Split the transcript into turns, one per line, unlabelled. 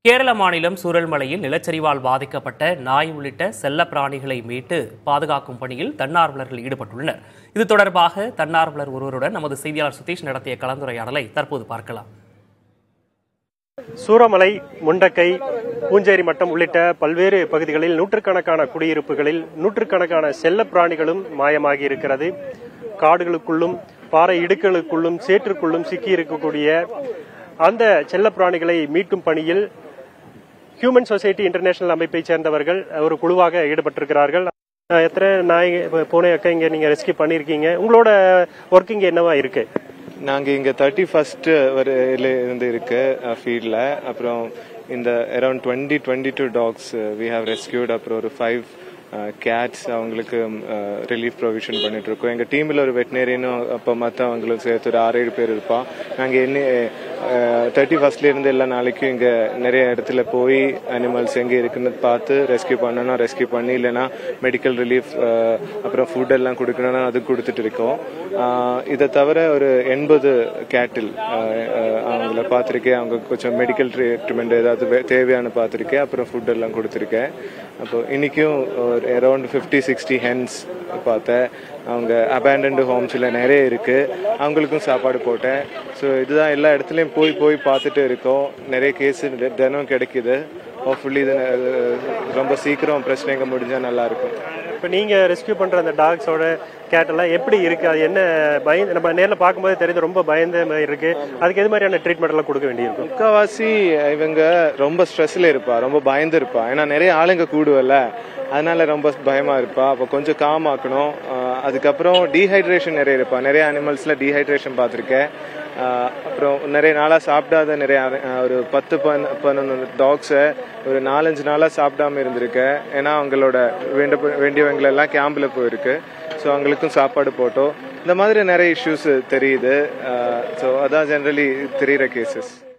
கேரள மாநிலம் சூரல்மலையில் நிலச்சரிவால் பாதிக்கப்பட்ட நாய் உள்ளிட்ட செல்ல பிராணிகளை மீட்டு பாதுகாக்கும் பணியில் தன்னார்வலர்கள் ஈடுபட்டுள்ளனர் இது தொடர்பாக தன்னார்வலர் ஒருவருடன் நமது செய்தியாளர் சுதீஷ் நடத்திய கலந்துரையாடலை தற்போது பார்க்கலாம்
சூரமலை முண்டக்கை பூஞ்சேரி மட்டம் உள்ளிட்ட பல்வேறு பகுதிகளில் நூற்றுக்கணக்கான குடியிருப்புகளில் நூற்றுக்கணக்கான செல்ல பிராணிகளும் மாயமாகி இருக்கிறது காடுகளுக்குள்ளும் பாறை இடுக்குகளுக்குள்ளும் சேற்றுக்குள்ளும் சிக்கி இருக்கக்கூடிய அந்த செல்ல பிராணிகளை மீட்கும் பணியில் ஹியூமன் சொசைட்டி இன்டர்நேஷனல் அமைப்பை சேர்ந்தவர்கள் ஒரு குழுவாக ஈடுபட்டிருக்கிறார்கள் அஹ் எத்தனை நாய் பூனை அக்கா இங்க நீங்க ரெஸ்கியூ பண்ணிருக்கீங்க உங்களோட ஒர்க் இங்க என்னவா இருக்கு
நாங்க இங்க தேர்ட்டி ஃபர்ஸ்ட் வரையில இருந்து இருக்கு ஃபீல்ட்ல அப்புறம் இந்த around twenty twenty two dogs we have rescued அப்புறம் ஒரு ஃபைவ் கேட்ஸ் அவங்களுக்கு ரிலீஃப் ப்ரொவிஷன் பண்ணிட்டு இருக்கோம் எங்க டீம்ல ஒரு வெட்டினரியனும் அப்போ மற்றவங்களுக்கு சேர்த்து ஒரு ஆறு ஏழு பேர் இருப்போம் நாங்க என்ன தேர்ட்டி ஃபர்ஸ்ட்ல இருந்து எல்லா நாளைக்கும் இங்க நிறைய இடத்துல போய் அனிமல்ஸ் எங்க இருக்குன்னு பார்த்து ரெஸ்கியூ பண்ணணும் ரெஸ்கியூ பண்ணி இல்லைன்னா மெடிக்கல் ரிலீஃப் அப்புறம் ஃபுட் எல்லாம் கொடுக்கணும்னா அது கொடுத்துட்டு இருக்கோம் ஆஹ் இதை தவிர ஒரு எண்பது கேட்டில் அவங்கள பார்த்துருக்கேன் அவங்க கொஞ்சம் மெடிக்கல் ட்ரீட்மெண்ட் ஏதாவது வே- தேவையான பார்த்துருக்கேன் அப்புறம் ஃபுட் எல்லாம் கொடுத்துருக்கேன் அப்போ இன்னைக்கும் ஒரு அரௌண்ட் ஃபிஃப்டி சிக்ஸ்டி ஹென்ஸ் பார்த்தேன் அவங்க அபேண்டன்டு ஹோம்ஸில் நிறைய இருக்கு அவங்களுக்கும் சாப்பாடு போட்டேன் ஸோ இதுதான் எல்லா இடத்துலையும் போய் போய் பார்த்துட்டு இருக்கோம் நிறைய கேஸ் தினம் கிடைக்குது ஹோப்ஃபுல்லி இது அஹ், ரொம்ப சீக்கிரம் பிரச்சனைங்க முடிஞ்சால் நல்லா இருக்கும்
இப்ப நீங்க ரெஸ்கியூ பண்ற அந்த டாக்ஸோட கேட் எல்லாம் எப்படி இருக்கு அது என்ன பயந்து நம்ம நேர்ல பார்க்கும்போது தெரியுது ரொம்ப பயந்த மாதிரி இருக்கு அதுக்கு எது மாதிரியான ட்ரீட்மெண்ட் எல்லாம் கொடுக்க வேண்டியிருக்கும்
முக்காவாசி இவங்க ரொம்ப ஸ்ட்ரெஸ்ல இருப்பா ரொம்ப பயந்து இருப்பா ஏன்னா நிறைய ஆளுங்க கூடுவல்ல அதனால ரொம்ப பயமா இருப்பா அப்போ கொஞ்சம் காம் ஆக்கணும் ஆஹ் அதுக்கப்புறம் டீஹைட்ரேஷன் நிறைய இருப்பா நிறைய அனிமல்ஸ்ல டீஹைட்ரேஷன் பார்த்துருக்கேன் ஆஹ் அப்புறம் நிறைய நாளா சாப்பிடாத நிறைய ஆஹ் ஒரு பத்து பன் பன்னெண்டு டாக்ஸை ஒரு நாலஞ்சு நாளா சாப்பிடாம இருந்திருக்கேன் ஏன்னா அவங்களோட வேண்ட வேண்டியவங்களெல்லாம் கேம்ப்ல போயிருக்கு ஸோ அவங்களுக்கும் சாப்பாடு போட்டோம் இந்த மாதிரி நிறைய இஷ்யூஸ் தெரியுது ஸோ அதான் ஜென்ரலி தெரியிற கேசஸ்